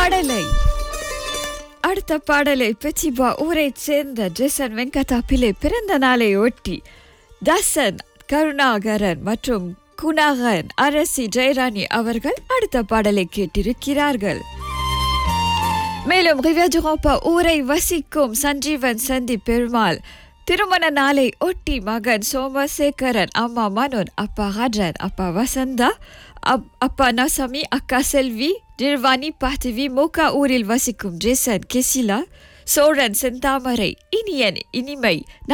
பாடலை அடுத்த பாடலை பெச்சிபா ஊரைச் சேர்ந்த ஜெசன் வெங்கடா பிள்ளை பிறந்த நாளை ஒட்டி தசன் கருணாகரன் மற்றும் குணாகன் அரசி ஜெயராணி அவர்கள் அடுத்த பாடலை கேட்டிருக்கிறார்கள் மேலும் ரிவஜுரோப்பா ஊரை வசிக்கும் சஞ்சீவன் சந்தி பெருமாள் திருமண நாளை ஒட்டி மகன் சோமசேகரன் அம்மா மனோன் அப்பா ராஜன் அப்பா வசந்தா அப்- அப்பா நசமி அக்கா செல்வி நிர்வாணி பார்த்திவி மோகா ஊரில் வசிக்கும் ஜேசன் கெசிலா சோழன் செந்தாமரை இனியன் இனிமை